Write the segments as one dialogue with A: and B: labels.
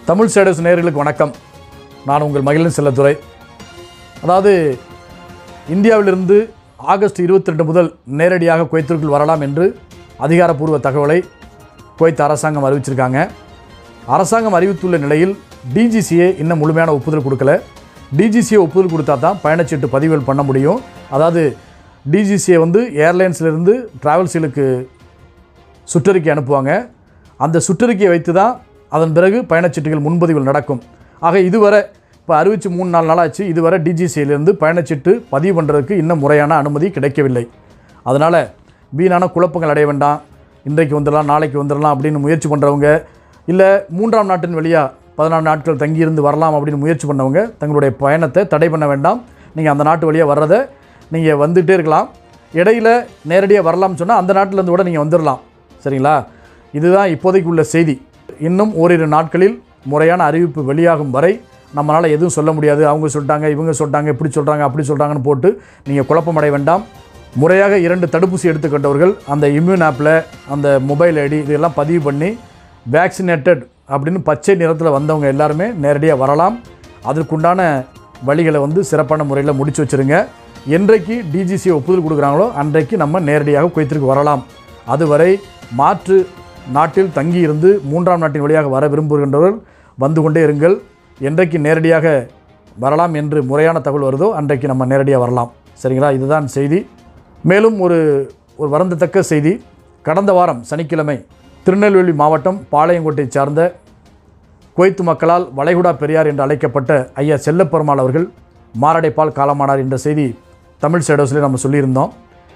A: Tamil status நேயர்களுக்கு வணக்கம் நான் உங்கள் மகிழன் செல்லத்துறை அதாவது இந்தியாவிலிருந்து ஆகஸ்ட் 22 முதல் நேரடியாக குவைத்திற்குள் வரலாம் என்று அதிகாரப்பூர்வ தகவலை குவைத் அரசாங்கம் அறிவிச்சிருக்காங்க அரசாங்கம் அறிவித்துள்ள நிலையில் டிஜிசிஏ இன்னும் முழுமையான ஒப்புதல் கொடுக்கல டிஜிசிஏ ஒப்புதல் கொடுத்தா தான் பயணச்சீட்டு பதிவுகள் பண்ண முடியும் அதாவது டிஜிசிஏ வந்து ஏர்லைன்ஸ்லேருந்து டிராவல்ஸுகளுக்கு சுற்றறிக்கை அனுப்புவாங்க அந்த சுற்றறிக்கையை வைத்து தான் அதன் பிறகு பயணச்சீட்டுகள் முன்பதிவுகள் நடக்கும் ஆக இதுவரை இப்போ அறிவிச்சு மூணு நாலு நாள் ஆச்சு இதுவரை டிஜிசியிலிருந்து பயணச்சீட்டு பதிவு பண்ணுறதுக்கு இன்னும் முறையான அனுமதி கிடைக்கவில்லை அதனால் வீணான குழப்பங்கள் அடைய வேண்டாம் இன்றைக்கு வந்துடலாம் நாளைக்கு வந்துடலாம் அப்படின்னு முயற்சி பண்ணுறவங்க இல்லை மூன்றாம் நாட்டின் வழியாக பதினாறு நாட்கள் தங்கியிருந்து வரலாம் அப்படின்னு முயற்சி பண்ணவங்க தங்களுடைய பயணத்தை தடை பண்ண வேண்டாம் நீங்கள் அந்த நாட்டு வழியாக வர்றதை நீங்கள் வந்துகிட்டே இருக்கலாம் இடையில நேரடியாக வரலாம்னு சொன்னால் அந்த நாட்டிலேருந்து கூட நீங்கள் வந்துடலாம் சரிங்களா இதுதான் இப்போதைக்கு உள்ள செய்தி இன்னும் ஓரிரு நாட்களில் முறையான அறிவிப்பு வெளியாகும் வரை நம்மளால் எதுவும் சொல்ல முடியாது அவங்க சொல்லிட்டாங்க இவங்க சொல்லிட்டாங்க இப்படி சொல்கிறாங்க அப்படி சொல்கிறாங்கன்னு போட்டு நீங்கள் குழப்பமடைய வேண்டாம் முறையாக இரண்டு தடுப்பூசி எடுத்துக்கொண்டவர்கள் அந்த இம்யூன் ஆப்பில் அந்த மொபைல் ஐடி இதெல்லாம் பதிவு பண்ணி வேக்சினேட்டட் அப்படின்னு பச்சை நிறத்தில் வந்தவங்க எல்லாருமே நேரடியாக வரலாம் அதற்குண்டான வழிகளை வந்து சிறப்பான முறையில் முடிச்சு வச்சுருங்க என்றைக்கு டிஜிசி ஒப்புதல் கொடுக்குறாங்களோ அன்றைக்கு நம்ம நேரடியாக குவைத்திற்கு வரலாம் அதுவரை மாற்று நாட்டில் தங்கியிருந்து மூன்றாம் நாட்டின் வழியாக வர விரும்புகின்றவர்கள் வந்து கொண்டே இருங்கள் என்றைக்கு நேரடியாக வரலாம் என்று முறையான தகவல் வருதோ அன்றைக்கு நம்ம நேரடியாக வரலாம் சரிங்களா இதுதான் செய்தி மேலும் ஒரு ஒரு வருந்தத்தக்க செய்தி கடந்த வாரம் சனிக்கிழமை திருநெல்வேலி மாவட்டம் பாளையங்கோட்டை சார்ந்த குவைத்து மக்களால் வளைகுடா பெரியார் என்று அழைக்கப்பட்ட ஐயா செல்லப்பெருமாள் அவர்கள் மாரடைப்பால் காலமானார் என்ற செய்தி தமிழ் ஸ்டேட்டஸில் நம்ம சொல்லியிருந்தோம்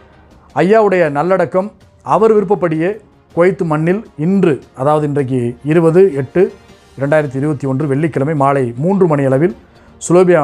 A: ஐயாவுடைய நல்லடக்கம் அவர் விருப்பப்படியே குவைத்து மண்ணில் இன்று அதாவது இன்றைக்கு இருபது எட்டு ரெண்டாயிரத்தி இருபத்தி ஒன்று வெள்ளிக்கிழமை மாலை மூன்று மணி அளவில் சுலோபியா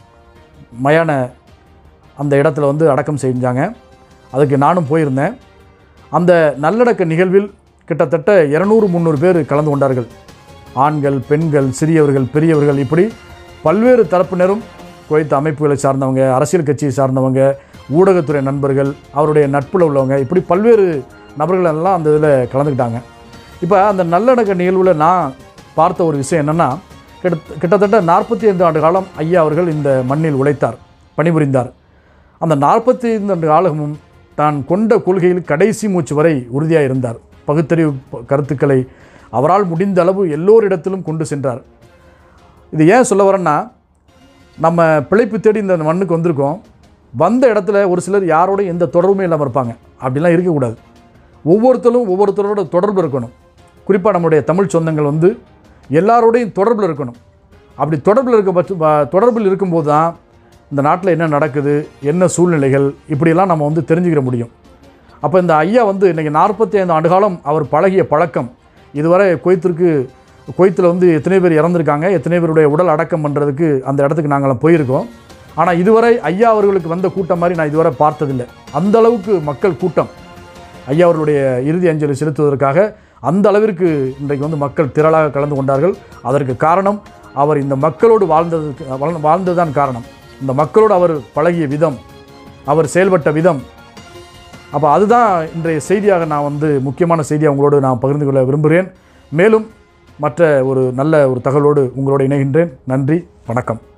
A: மயான அந்த இடத்துல வந்து அடக்கம் செஞ்சாங்க அதுக்கு நானும் போயிருந்தேன் அந்த நல்லடக்க நிகழ்வில் கிட்டத்தட்ட இரநூறு முந்நூறு பேர் கலந்து கொண்டார்கள் ஆண்கள் பெண்கள் சிறியவர்கள் பெரியவர்கள் இப்படி பல்வேறு தரப்பினரும் குவைத்த அமைப்புகளை சார்ந்தவங்க அரசியல் கட்சியை சார்ந்தவங்க ஊடகத்துறை நண்பர்கள் அவருடைய நட்பில் உள்ளவங்க இப்படி பல்வேறு நபர்கள் எல்லாம் அந்த இதில் கலந்துக்கிட்டாங்க இப்போ அந்த நல்லடக்க நிகழ்வில் நான் பார்த்த ஒரு விஷயம் என்னென்னா கிட்ட கிட்டத்தட்ட நாற்பத்தி ஐந்து ஆண்டு காலம் ஐயா அவர்கள் இந்த மண்ணில் உழைத்தார் பணிபுரிந்தார் அந்த நாற்பத்தி ஐந்து ஆண்டு காலமும் தான் கொண்ட கொள்கையில் கடைசி மூச்சு வரை உறுதியாக இருந்தார் பகுத்தறிவு ப- கருத்துக்களை அவரால் முடிந்த அளவு எல்லோரிடத்திலும் கொண்டு சென்றார் இது ஏன் சொல்ல வரேன்னா நம்ம பிழைப்பு தேடி இந்த மண்ணுக்கு வந்திருக்கோம் வந்த இடத்துல ஒரு சிலர் யாரோடையும் எந்த தொடர்புமே இல்லாமல் இருப்பாங்க அப்படிலாம் இருக்கக்கூடாது ஒவ்வொருத்தரும் ஒவ்வொருத்தரோட தொடர்பு இருக்கணும் குறிப்பாக நம்முடைய தமிழ் சொந்தங்கள் வந்து எல்லாரோடையும் தொடர்பில் இருக்கணும் அப்படி தொடர்பில் இருக்க பட்ச ப- தொடர்பில் இருக்கும்போது தான் இந்த நாட்டில் என்ன நடக்குது என்ன சூழ்நிலைகள் இப்படியெல்லாம் நம்ம வந்து தெரிஞ்சுக்கிற முடியும் அப்போ இந்த ஐயா வந்து இன்றைக்கி நாற்பத்தி ஐந்து ஆண்டு காலம் அவர் பழகிய பழக்கம் இதுவரை குவைத்திற்கு குவைத்தில் வந்து எத்தனை பேர் இறந்துருக்காங்க எத்தனை பேருடைய உடல் அடக்கம் பண்ணுறதுக்கு அந்த இடத்துக்கு நாங்களாம் போயிருக்கோம் ஆனால் இதுவரை ஐயா அவர்களுக்கு வந்த கூட்டம் மாதிரி நான் இதுவரை பார்த்ததில்லை அந்த அளவுக்கு மக்கள் கூட்டம் ஐயா அவர்களுடைய இறுதி அஞ்சலி செலுத்துவதற்காக அந்த அளவிற்கு இன்றைக்கு வந்து மக்கள் திரளாக கலந்து கொண்டார்கள் அதற்கு காரணம் அவர் இந்த மக்களோடு வாழ்ந்ததுக்கு வாழ்- வாழ்ந்ததுதான் காரணம் இந்த மக்களோடு அவர் பழகிய விதம் அவர் செயல்பட்ட விதம் அப்போ அதுதான் இன்றைய செய்தியாக நான் வந்து முக்கியமான செய்தியை உங்களோடு நான் பகிர்ந்து கொள்ள விரும்புகிறேன் மேலும் மற்ற ஒரு நல்ல ஒரு தகவலோடு உங்களோடு இணைகின்றேன் நன்றி வணக்கம்